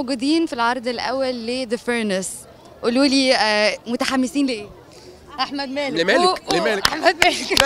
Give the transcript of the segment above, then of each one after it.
موجودين في العرض الاول لذا فيرنس قولوا لي آه، متحمسين لايه احمد مالك لمالك أوه، أوه، لمالك احمد مالك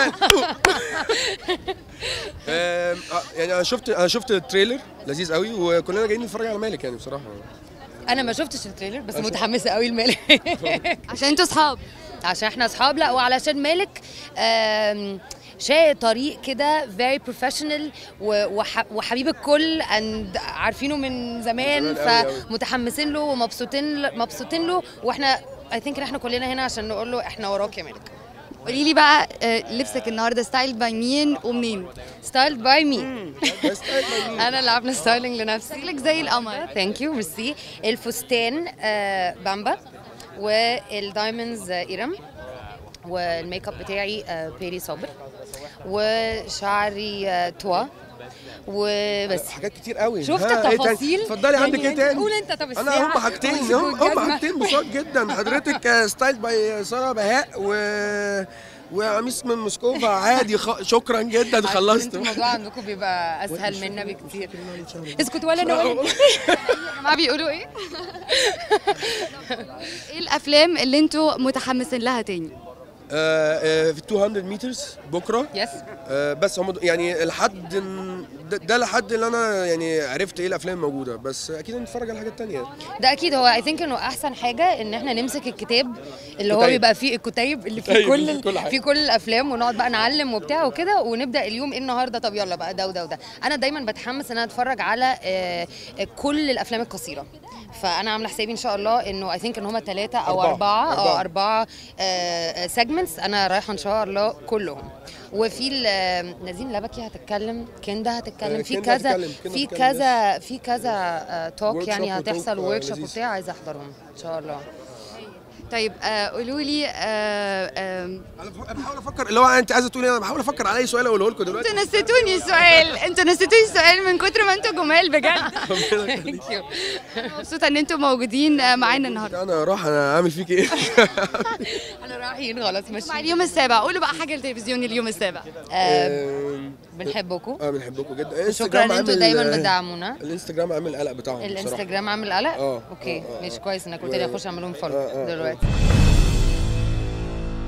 آم، آه، يعني انا شفت انا شفت التريلر لذيذ قوي وكلنا جايين نتفرج على مالك يعني بصراحه انا ما شفتش التريلر بس متحمسه قوي لمالك عشان انتوا اصحاب عشان احنا اصحاب لا وعلشان مالك آم، شايق طريق كده very professional و- وح- وحبيب الكل and عارفينه من زمان من زمان أوي أوي. فمتحمسين له ومبسوطين مبسوطين له واحنا I think ان احنا كلنا هنا عشان نقول له احنا وراك يا مالك قولي لي بقى آه، لبسك النهارده ستايل باي مين ومنين ستايلد باي مي بس طيب، يعني انا اللي عامله ستايلنج لنفسي شكلك زي القمر ثانك يو ميرسي الفستان آه، بامبا والدايموندز آه، ايرم والميك اب بتاعي آه، بيري صابر وشعري آه، توا وبس حاجات كتير قوي شفت ها، إيه تاني؟ التفاصيل؟ اتفضلي يعني عندك ايه أنت تاني قول أنت طب انا الساعة. هم حاجتين امسكوا هم هم الجزمة. حاجتين بساط جدا حضرتك آه، ستايل باي ساره بهاء و وقميص من موسكوفا عادي خ... شكرا جدا خلصت انتوا الموضوع عندكم بيبقى اسهل منا بكتير اسكت ولا انا ولا ما بيقولوا ايه ايه الافلام اللي انتوا متحمسين لها تاني آه، آه، في 200 مترز بكره يس آه، بس هم يعني لحد ده, ده لحد اللي انا يعني عرفت ايه الافلام الموجوده بس اكيد هنتفرج على حاجات تانية ده اكيد هو اي ثينك انه احسن حاجه ان احنا نمسك الكتاب اللي هو كتيب. بيبقى فيه الكتيب اللي فيه كتيب كل اللي فيه كل حاجة. فيه كل الافلام ونقعد بقى نعلم وبتاع وكده ونبدا اليوم ايه النهارده طب يلا بقى ده وده وده انا دايما بتحمس ان انا اتفرج على آه، آه، كل الافلام القصيره فانا عامله حسابي ان شاء الله انه اي ثينك ان هم ثلاثه او أربعة. اربعه او أربعة. اربعه سيجمنتس انا رايحه ان شاء الله كلهم وفي ال- نادين لبكي هتتكلم كندا هتتكلم آه، في كندا كذا هتتكلم، كندا في هتتكلم، كذا في كذا توك Workshop يعني وتوك، هتحصل آه، ورك شوب لذيذ. وبتاع عايزه احضرهم ان شاء الله طيب آه، قولوا لي آه، آم، انا بح- أنا بحاول افكر اللي هو انت عايزه تقولي انا بحاول افكر على اي سؤال اقوله لكم دلوقتي انتوا نسيتوني السؤال انتوا نسيتوني السؤال من كتر ما انتوا جمال بجد ثانك يو مبسوطه ان انتوا موجودين آه، معانا النهارده انا راح انا عامل فيك ايه احنا رايحين خلاص مع ماشيين اليوم السابع قولوا بقى حاجه للتلفزيون اليوم السابع آه، آم، بنحبكم اه بنحبكم جدا شكرا انستجرام ان انتوا عامل- دايما بتدعمونا الانستجرام عامل قلق بتاعهم بصراحه الانستجرام عامل قلق آه، اوكي آه، آه، ماشي آه. كويس انك قلت لي اخش اعمل لهم آه، فولو آه، آه. دلوقتي